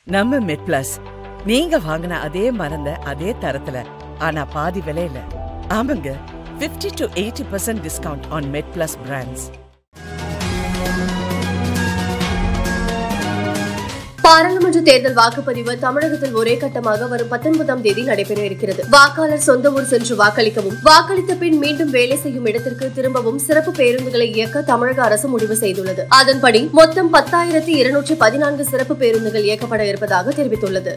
நம்ம மெட் பிளஸ் நீங்க வாங்கின அதே மருந்த அதே தரத்துல ஆனா பாதி விலையில ஆமாங்க 50 to eighty percent discount on MedPlus brands பாராளுமன்ற தேர்தல் வாக்குப்பதிவு தமிழகத்தில் ஒரே கட்டமாக வரும் பத்தொன்பதாம் தேதி நடைபெற இருக்கிறது வாக்காளர் சொந்த ஊர் சென்று வாக்களிக்கவும் வாக்களித்த பின் மீண்டும் வேலை செய்யும் இடத்திற்கு திரும்பவும் சிறப்பு பேருந்துகளை இயக்க தமிழக அரசு முடிவு செய்துள்ளது அதன்படி மொத்தம் பத்தாயிரத்தி இருநூற்றி பதினான்கு சிறப்பு பேருந்துகள் இயக்கப்பட இருப்பதாக தெரிவித்துள்ளது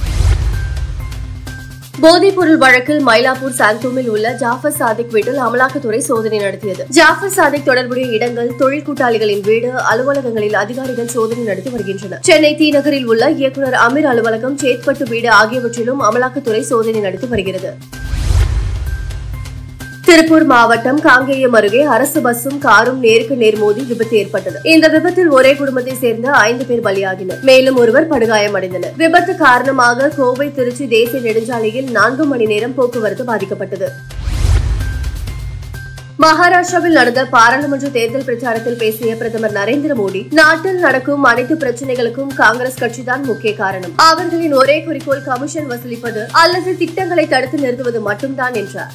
போதைப்பொருள் வழக்கில் மயிலாப்பூர் சாந்தோமில் உள்ள ஜாஃபர் சாதிக் வீட்டில் அமலாக்கத்துறை சோதனை நடத்தியது ஜாஃபர் சாதிக் தொடர்புடைய இடங்கள் தொழில் கூட்டாளிகளின் வீடு அலுவலகங்களில் அதிகாரிகள் சோதனை நடத்தி வருகின்றனர் சென்னை தி நகரில் உள்ள இயக்குநர் அமீர் அலுவலகம் சேத்பட்டு வீடு ஆகியவற்றிலும் அமலாக்கத்துறை சோதனை நடத்தி வருகிறது திருப்பூர் மாவட்டம் காங்கேயம் அருகே அரசு பஸ்ஸும் காரும் நேருக்கு நேர் மோதி விபத்து ஏற்பட்டது இந்த விபத்தில் ஒரே குடும்பத்தை சேர்ந்த ஐந்து பேர் பலியாகினர் மேலும் ஒருவர் படுகாயமடைந்தனர் விபத்து காரணமாக கோவை திருச்சி தேசிய நெடுஞ்சாலையில் நான்கு மணி நேரம் போக்குவரத்து பாதிக்கப்பட்டது மகாராஷ்டிராவில் நடந்த பாராளுமன்ற தேர்தல் பிரச்சாரத்தில் பேசிய பிரதமர் நரேந்திர மோடி நாட்டில் நடக்கும் அனைத்து பிரச்சனைகளுக்கும் காங்கிரஸ் கட்சிதான் முக்கிய காரணம் அவர்களின் ஒரே குறிக்கோள் கமிஷன் வசூலிப்பது அல்லது திட்டங்களை தடுத்து நிறுத்துவது மட்டும்தான் என்றார்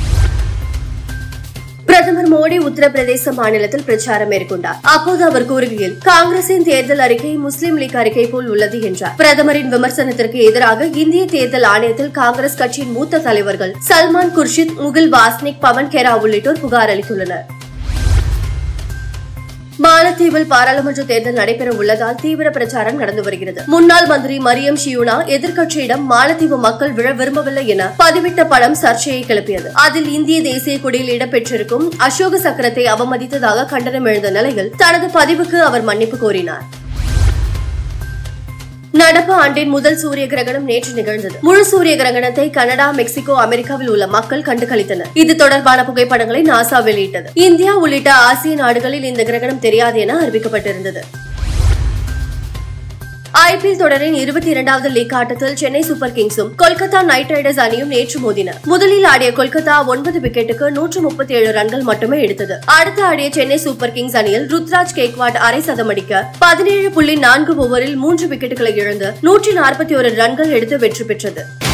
பிரதமர் மோடி உத்தரப்பிரதேச மாநிலத்தில் பிரச்சாரம் மேற்கொண்டார் அப்போது அவர் கூறுகையில் காங்கிரசின் தேர்தல் அறிக்கை முஸ்லீம் லீக் அறிக்கை போல் உள்ளது என்றார் பிரதமரின் விமர்சனத்திற்கு எதிராக இந்திய தேர்தல் ஆணையத்தில் காங்கிரஸ் கட்சியின் மூத்த தலைவர்கள் சல்மான் குர்ஷித் முகில் வாஸ்னிக் பவன் கெரா உள்ளிட்டோர் புகார் அளித்துள்ளனர் மாலத்தீவில் பாராளுமன்ற தேர்தல் நடைபெற உள்ளதால் தீவிர பிரச்சாரம் நடந்து வருகிறது முன்னாள் மந்திரி மரியம் ஷியூனா எதிர்க்கட்சியிடம் மாலத்தீவு மக்கள் விழ விரும்பவில்லை என பதிவிட்ட படம் சர்ச்சையை கிளப்பியது அதில் இந்திய தேசிய கொடியில் இடம்பெற்றிருக்கும் அசோக சக்கரத்தை அவமதித்ததாக கண்டனம் எழுந்த நிலையில் தனது பதிவுக்கு அவர் மன்னிப்பு கோரினார் நடப்பு ஆண்டின் முதல் சூரிய கிரகணம் நேற்று நிகழ்ந்தது முழு சூரிய கிரகணத்தை கனடா மெக்சிகோ அமெரிக்காவில் உள்ள மக்கள் கண்டு களித்தனர் இது தொடர்பான புகைப்படங்களை நாசா வெளியிட்டது இந்தியா உள்ளிட்ட ஆசிய நாடுகளில் இந்த கிரகணம் தெரியாது என அறிவிக்கப்பட்டிருந்தது ஐபிஎல் தொடரின் இருபத்தி இரண்டாவது லீக் ஆட்டத்தில் சென்னை சூப்பர் கிங்ஸும் கொல்கத்தா நைட் ரைடர்ஸ் அணியும் நேற்று மோதின முதலில் ஆடிய கொல்கத்தா ஒன்பது விக்கெட்டுக்கு நூற்று முப்பத்தி ஏழு ரன்கள் மட்டுமே எடுத்தது அடுத்து ஆடிய சென்னை சூப்பர் கிங்ஸ் அணியில் ருத்ராஜ் கேக்வாட் அரை சதம் அடிக்க பதினேழு புள்ளி நான்கு ஓவரில் மூன்று விக்கெட்டுகளை இழந்து நூற்றி நாற்பத்தி ஒரு ரன்கள் எடுத்து வெற்றி பெற்றது